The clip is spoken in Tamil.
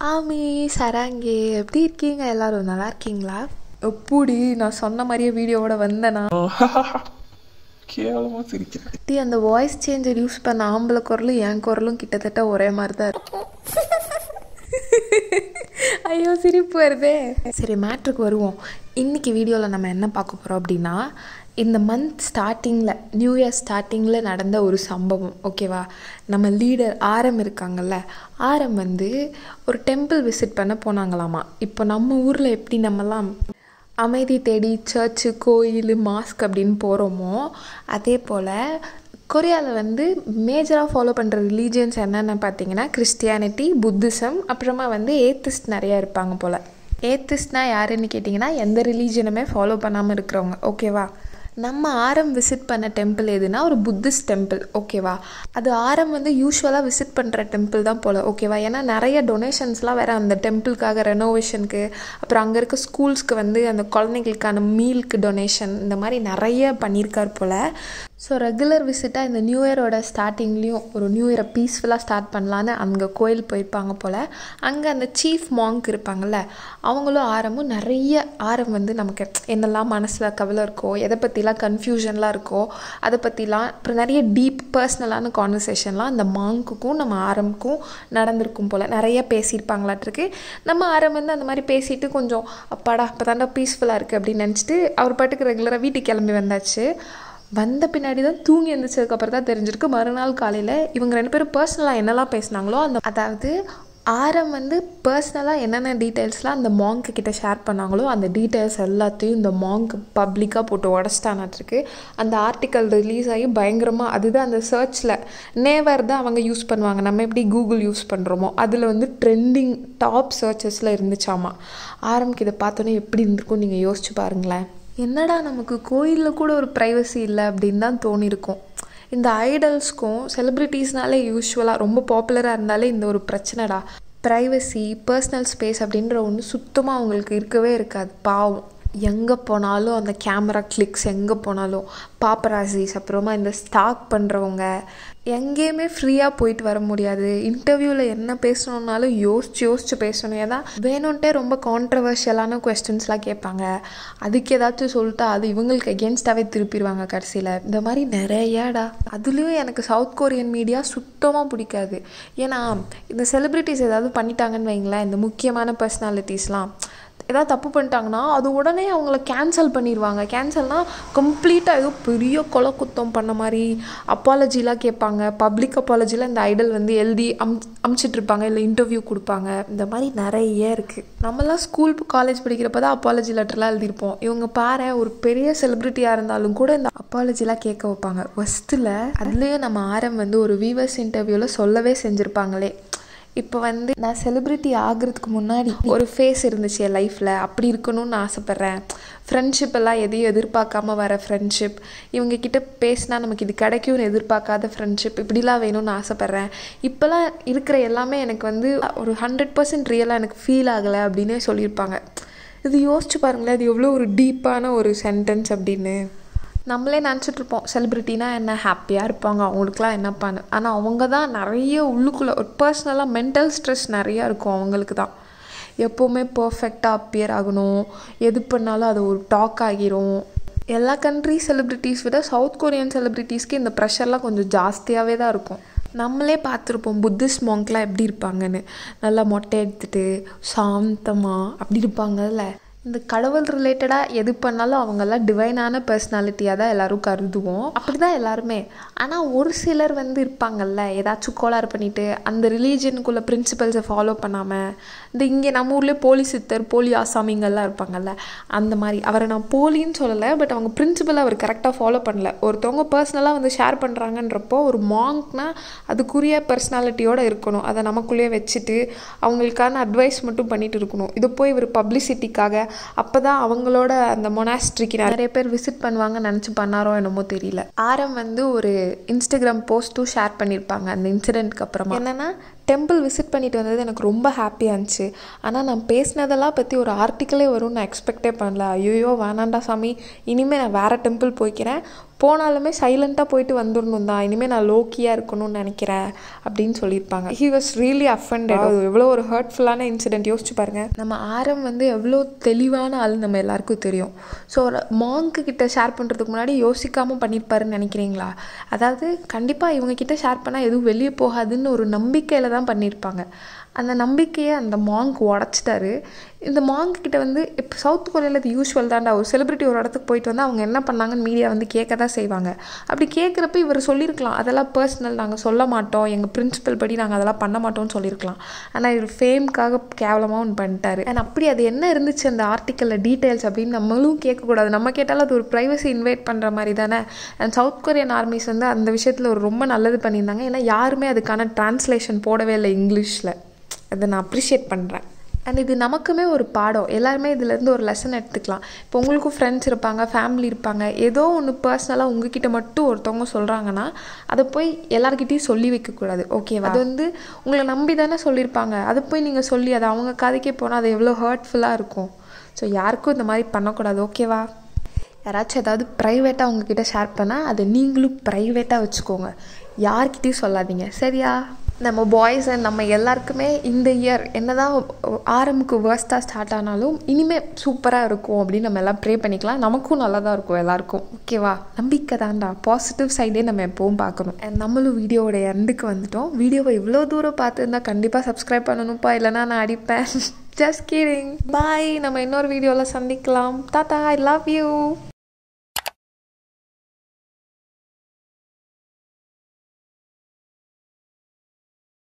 ஆமி சராங்கே எப்படி இருக்கீங்க எல்லாரும் நல்லா இருக்கீங்களா எப்படி நான் சொன்ன மாதிரியே வீடியோவோட வந்தேனா கேவலமா சிரிக்கிறேன் டி அந்த வாய்ஸ் சேஞ்சர் யூஸ் பண்ண ஆம்பளை குரலும் என் குரலும் கிட்டத்தட்ட ஒரே மாதிரி தான் இருக்கும் ஐயோ சிரிப்பு வருதே சரி மேட்ருக்கு வருவோம் இன்னைக்கு வீடியோவில் நம்ம என்ன பார்க்க போகிறோம் அப்படின்னா இந்த மந்த் ஸ்டார்டிங்கில் நியூ இயர் ஸ்டார்டிங்கில் நடந்த ஒரு சம்பவம் ஓகேவா நம்ம லீடர் ஆரம் இருக்காங்கல்ல ஆரம் வந்து ஒரு டெம்பிள் விசிட் பண்ண போனாங்களாமா இப்போ நம்ம ஊரில் எப்படி நம்மலாம் அமைதி தேடி சர்ச்சு கோயில் மாஸ்க் அப்படின்னு போகிறோமோ அதே போல் கொரியாவில் வந்து மேஜராக ஃபாலோ பண்ணுற ரிலீஜியன்ஸ் என்னென்னு பார்த்தீங்கன்னா கிறிஸ்டியானிட்டி புத்திசம் அப்புறமா வந்து ஏத்திஸ்ட் நிறையா இருப்பாங்க போல் ஏத்திஸ்ட்னால் யாருன்னு கேட்டிங்கன்னா எந்த ரிலீஜனுமே ஃபாலோ பண்ணாமல் இருக்கிறவங்க ஓகேவா நம்ம ஆரம் விசிட் பண்ண டெம்பிள் எதுனா ஒரு புத்திஸ்ட் டெம்பிள் ஓகேவா அது ஆரம் வந்து யூஸ்வலாக விசிட் பண்ணுற டெம்பிள் தான் போல் ஓகேவா ஏன்னா நிறைய டொனேஷன்ஸ்லாம் வேறு அந்த டெம்பிளுக்காக ரெனோவேஷனுக்கு அப்புறம் அங்கே இருக்க ஸ்கூல்ஸ்க்கு வந்து அந்த குழந்தைங்களுக்கான மீல்க்கு டொனேஷன் இந்த மாதிரி நிறைய பண்ணியிருக்கார் போல் ஸோ ரெகுலர் விசிட்டாக இந்த நியூ இயரோட ஸ்டார்டிங்லேயும் ஒரு நியூ இயரை பீஸ்ஃபுல்லாக ஸ்டார்ட் பண்ணலான்னு அங்கே கோயில் போயிருப்பாங்க போல் அங்கே அந்த சீஃப் மாங்க் இருப்பாங்கள்ல அவங்களும் ஆரமும் நிறைய ஆரம் வந்து நமக்கு என்னெல்லாம் மனசில் கவலை இருக்கோ எதை பற்றிலாம் கன்ஃபியூஷன்லாம் இருக்கோ அதை பற்றிலாம் அப்புறம் நிறைய டீப் பர்சனலான கான்வர்சேஷன்லாம் அந்த மாங்க்குக்கும் நம்ம ஆரமுக்கும் நடந்திருக்கும் போல் நிறைய பேசியிருப்பாங்களாட்டிருக்கு நம்ம ஆரம் வந்து அந்த மாதிரி பேசிட்டு கொஞ்சம் அப்பாடா இப்போ தாண்டா பீஸ்ஃபுல்லாக இருக்குது அப்படின்னு நினச்சிட்டு அவர் பாட்டுக்கு ரெகுலராக வீட்டுக்கு கிளம்பி வந்தாச்சு வந்த பின்னாடி தான் தூங்கி எழுந்திரிச்சதுக்கப்புறம் தான் தெரிஞ்சிருக்கு மறுநாள் காலையில் இவங்க ரெண்டு பேரும் பர்சனலாக என்னெல்லாம் பேசினாங்களோ அந்த அதாவது ஆரம் வந்து பர்சனலாக என்னென்ன டீட்டெயில்ஸ்லாம் அந்த மாங்க்கு கிட்ட ஷேர் பண்ணாங்களோ அந்த டீட்டெயில்ஸ் எல்லாத்தையும் இந்த மாங்க் பப்ளிக்காக போட்டு உடச்சிட்டானாட்டிருக்கு அந்த ஆர்டிக்கல் ரிலீஸ் ஆகி பயங்கரமாக அதுதான் அந்த சர்ச்சில் நேவர் தான் அவங்க யூஸ் பண்ணுவாங்க நம்ம எப்படி கூகுள் யூஸ் பண்ணுறோமோ அதில் வந்து ட்ரெண்டிங் டாப் சர்ச்சஸில் இருந்துச்சாமா ஆரம்க்கு இதை பார்த்தோன்னே எப்படி இருந்திருக்கும் நீங்கள் யோசிச்சு பாருங்களேன் என்னடா நமக்கு கோயிலில் கூட ஒரு ப்ரைவசி இல்லை அப்படின்னு தான் தோணியிருக்கும் இந்த ஐடல்ஸ்க்கும் செலிப்ரிட்டிஸ்னாலே யூஸ்வலாக ரொம்ப பாப்புலராக இருந்தாலே இந்த ஒரு பிரச்சனைடா ப்ரைவசி பர்சனல் ஸ்பேஸ் அப்படின்ற ஒன்று சுத்தமாக அவங்களுக்கு இருக்கவே இருக்காது பாவம் எங்கே போனாலும் அந்த கேமரா கிளிக்ஸ் எங்கே போனாலும் பாப்பராசிஸ் அப்புறமா இந்த ஸ்டாக் பண்ணுறவங்க எங்கேயுமே ஃப்ரீயாக போயிட்டு வர முடியாது இன்டர்வியூவில் என்ன பேசணுன்னாலும் யோசிச்சு யோசிச்சு பேசணும் ஏன்னா வேணும்ன்ட்டே ரொம்ப கான்ட்ரவர்ஷியலான கொஸ்டின்ஸ்லாம் கேட்பாங்க அதுக்கு ஏதாச்சும் சொல்லிட்டா அது இவங்களுக்கு எகென்ஸ்டாகவே திருப்பிடுவாங்க கடைசியில் இந்த மாதிரி நிறையாடா அதுலேயும் எனக்கு சவுத் கொரியன் மீடியா சுத்தமாக பிடிக்காது ஏன்னா இந்த செலிப்ரிட்டிஸ் ஏதாவது பண்ணிட்டாங்கன்னு வைங்களேன் இந்த முக்கியமான பர்சனாலிட்டிஸ்லாம் ஏதாவது தப்பு பண்ணிட்டாங்கன்னா அது உடனே அவங்கள கேன்சல் பண்ணிடுவாங்க கேன்சல்னால் கம்ப்ளீட்டாக ஏதோ பெரிய கொலை குத்தம் பண்ண மாதிரி அப்பாலஜிலாம் கேட்பாங்க பப்ளிக் அப்பாலஜிலாம் இந்த ஐடல் வந்து எழுதி அம் அமுச்சிட்ருப்பாங்க இல்லை இன்டர்வியூ கொடுப்பாங்க இந்த மாதிரி நிறைய இருக்குது நம்மலாம் ஸ்கூல் காலேஜ் படிக்கிறப்ப தான் அப்பாலஜி லெட்டர்லாம் எழுதியிருப்போம் இவங்க பாரு ஒரு பெரிய செலிப்ரிட்டியாக இருந்தாலும் கூட இந்த அப்பாலஜிலாம் கேட்க வைப்பாங்க ஃபஸ்ட்டில் அதுலேயும் நம்ம ஆரம் வந்து ஒரு வீவர்ஸ் இன்டர்வியூவில் சொல்லவே செஞ்சுருப்பாங்களே இப்போ வந்து நான் செலிப்ரிட்டி ஆகிறதுக்கு முன்னாடி ஒரு ஃபேஸ் இருந்துச்சு என் லைஃப்பில் அப்படி இருக்கணும்னு ஆசைப்பட்றேன் ஃப்ரெண்ட்ஷிப் எல்லாம் எதையும் எதிர்பார்க்காம வர ஃப்ரெண்ட்ஷிப் இவங்க கிட்ட பேசினா நமக்கு இது கிடைக்கும்னு எதிர்பார்க்காத ஃப்ரெண்ட்ஷிப் இப்படிலாம் வேணும்னு ஆசைப்பட்றேன் இப்போலாம் இருக்கிற எல்லாமே எனக்கு வந்து ஒரு ஹண்ட்ரட் பர்சன்ட் ரியலாக எனக்கு ஃபீல் ஆகலை அப்படின்னே சொல்லியிருப்பாங்க இது யோசிச்சு பாருங்களேன் இது எவ்வளோ ஒரு டீப்பான ஒரு சென்டென்ஸ் அப்படின்னு நம்மளே நினச்சிட்ருப்போம் செலிப்ரிட்டினா என்ன ஹாப்பியாக இருப்பாங்க அவங்களுக்குலாம் என்ன பண்ணு ஆனால் அவங்க தான் நிறைய உள்ளுக்குள்ளே ஒரு பர்சனலாக மென்டல் ஸ்ட்ரெஸ் நிறையா இருக்கும் அவங்களுக்கு தான் எப்போவுமே பர்ஃபெக்டாக அப்பியர் ஆகணும் எது பண்ணாலும் அது ஒரு டாக் ஆகிரும் எல்லா கண்ட்ரி செலிப்ரிட்டிஸ் விட சவுத் கொரியன் செலிப்ரிட்டிஸ்க்கு இந்த ப்ரெஷர்லாம் கொஞ்சம் ஜாஸ்தியாகவே தான் இருக்கும் நம்மளே பார்த்துருப்போம் புத்திஸ்ட் மாங்க்லாம் எப்படி இருப்பாங்கன்னு நல்லா மொட்டை எடுத்துட்டு சாந்தமாக அப்படி இருப்பாங்கல்ல இந்த கடவுள் ரிலேட்டடாக எது பண்ணாலும் அவங்கெல்லாம் டிவைனான பர்சனாலிட்டியாக தான் எல்லோரும் கருதுவோம் அப்படி தான் எல்லாருமே ஆனால் ஒரு சிலர் வந்து இருப்பாங்கல்ல ஏதாச்சும் கோளாறு பண்ணிவிட்டு அந்த ரிலீஜனுக்குள்ள பிரின்சிபல்ஸை ஃபாலோ பண்ணாமல் இந்த இங்கே நம்ம ஊர்லேயே போலி சித்தர் போலி ஆசாமிங்கள்லாம் இருப்பாங்கல்ல அந்த மாதிரி அவரை நான் போலின்னு சொல்லலை பட் அவங்க பிரின்சிபலை அவர் கரெக்டாக ஃபாலோ பண்ணல ஒருத்தவங்க பர்சனலாக வந்து ஷேர் பண்ணுறாங்கன்றப்போ ஒரு மாங்க்னா அதுக்குரிய பர்சனாலிட்டியோடு இருக்கணும் அதை நமக்குள்ளேயே வச்சுட்டு அவங்களுக்கான அட்வைஸ் மட்டும் பண்ணிட்டு இருக்கணும் இது போய் இவர் பப்ளிசிட்டிக்காக அப்போ தான் அவங்களோட அந்த மொனாஸ்ட்ரிக்கு நிறைய பேர் விசிட் பண்ணுவாங்கன்னு நினச்சி பண்ணாரோ என்னமோ தெரியல ஆரம் வந்து ஒரு இன்ஸ்டாகிராம் போஸ்ட்டும் ஷேர் பண்ணியிருப்பாங்க அந்த இன்சிடெண்ட்க்கு அப்புறமா என்னென்னா டெம்பிள் விசிட் பண்ணிட்டு வந்தது எனக்கு ரொம்ப ஹாப்பியாக இருந்துச்சு ஆனால் நான் பேசினதெல்லாம் பற்றி ஒரு ஆர்டிக்கலே வரும்னு நான் எக்ஸ்பெக்டே பண்ணல ஐயோ வேணாண்டா சாமி இனிமேல் நான் வேறு டெம்பிள் போய்க்கிறேன் போனாலுமே சைலண்ட்டாக போயிட்டு வந்துடணும் தான் இனிமேல் நான் லோக்கியாக இருக்கணும்னு நினைக்கிறேன் அப்படின்னு சொல்லியிருப்பாங்க ஹி வாஸ் ரியலி அஃபண்டட் அது எவ்வளோ ஒரு ஹர்ட்ஃபுல்லான இன்சிடென்ட் யோசிச்சு பாருங்க நம்ம ஆரம் வந்து எவ்வளோ தெளிவான ஆள் நம்ம எல்லாருக்கும் தெரியும் ஸோ ஒரு மாங்க்கு கிட்ட ஷேர் பண்ணுறதுக்கு முன்னாடி யோசிக்காமல் பண்ணியிருப்பாருன்னு நினைக்கிறீங்களா அதாவது கண்டிப்பாக இவங்க கிட்ட ஷேர் பண்ணால் எதுவும் வெளியே போகாதுன்னு ஒரு நம்பிக்கையில் தான் பண்ணியிருப்பாங்க அந்த நம்பிக்கையை அந்த மாங்க் உடச்சிட்டாரு இந்த மாங்க் கிட்ட வந்து இப்போ சவுத் கொரியாவில் இது யூஸ்வல் தான்டா ஒரு செலிபிரிட்டி ஒரு இடத்துக்கு போயிட்டு வந்து அவங்க என்ன பண்ணாங்கன்னு மீடியா வந்து கேட்க தான் செய்வாங்க அப்படி கேட்குறப்ப இவர் சொல்லியிருக்கலாம் அதெல்லாம் பர்சனல் நாங்கள் சொல்ல மாட்டோம் எங்கள் பிரின்சிபல் படி நாங்கள் அதெல்லாம் பண்ண மாட்டோம்னு சொல்லியிருக்கலாம் ஆனால் இவர் ஃபேம்க்காக கேவலமாக ஒன்று பண்ணிட்டாரு அண்ட் அப்படி அது என்ன இருந்துச்சு அந்த ஆர்டிக்கலில் டீட்டெயில்ஸ் அப்படின்னு நம்மளும் கேட்கக்கூடாது நம்ம கேட்டாலும் அது ஒரு ப்ரைவசி இன்வைட் பண்ணுற மாதிரி தானே அண்ட் சவுத் கொரியன் ஆர்மிஸ் வந்து அந்த விஷயத்தில் ஒரு ரொம்ப நல்லது பண்ணியிருந்தாங்க ஏன்னா யாருமே அதுக்கான டிரான்ஸ்லேஷன் போடவே இல்லை இங்கிலீஷில் அதை நான் அப்ரிஷியேட் பண்ணுறேன் அண்ட் இது நமக்குமே ஒரு பாடம் எல்லாருமே இதுலேருந்து ஒரு லெசன் எடுத்துக்கலாம் இப்போ உங்களுக்கும் ஃப்ரெண்ட்ஸ் இருப்பாங்க ஃபேமிலி இருப்பாங்க ஏதோ ஒன்று பர்சனலாக உங்ககிட்ட மட்டும் ஒருத்தவங்க சொல்கிறாங்கன்னா அதை போய் எல்லாருக்கிட்டையும் சொல்லி வைக்கக்கூடாது ஓகேவா அது வந்து உங்களை நம்பி தானே சொல்லியிருப்பாங்க அதை போய் நீங்கள் சொல்லி அது அவங்க காதுக்கே போனால் அது எவ்வளோ ஹர்ட்ஃபுல்லாக இருக்கும் ஸோ யாருக்கும் இந்த மாதிரி பண்ணக்கூடாது ஓகேவா யாராச்சும் ஏதாவது ப்ரைவேட்டாக உங்ககிட்ட ஷேர் பண்ணால் அதை நீங்களும் ப்ரைவேட்டாக வச்சுக்கோங்க யார்கிட்டையும் சொல்லாதீங்க சரியா நம்ம பாய்ஸ் அண்ட் நம்ம எல்லாருக்குமே இந்த இயர் என்னதான் ஆரம்புக்கு வேர்ஸ்ட்டாக ஸ்டார்ட் ஆனாலும் இனிமேல் சூப்பராக இருக்கும் அப்படின்னு நம்ம எல்லாம் ப்ரே பண்ணிக்கலாம் நமக்கும் நல்லா தான் இருக்கும் எல்லாருக்கும் ஓகேவா நம்பிக்கை தான்டா பாசிட்டிவ் சைடே நம்ம எப்பவும் பார்க்கணும் அண்ட் நம்மளும் வீடியோவோட எண்டுக்கு வந்துட்டோம் வீடியோவை இவ்வளோ தூரம் பார்த்துருந்தா கண்டிப்பாக சப்ஸ்கிரைப் பண்ணணும்ப்பா இல்லைனா நான் அடிப்பேன் ஜஸ்ட் கீரிங் பாய் நம்ம இன்னொரு வீடியோவில் சந்திக்கலாம் தாத்தா ஐ லவ் யூ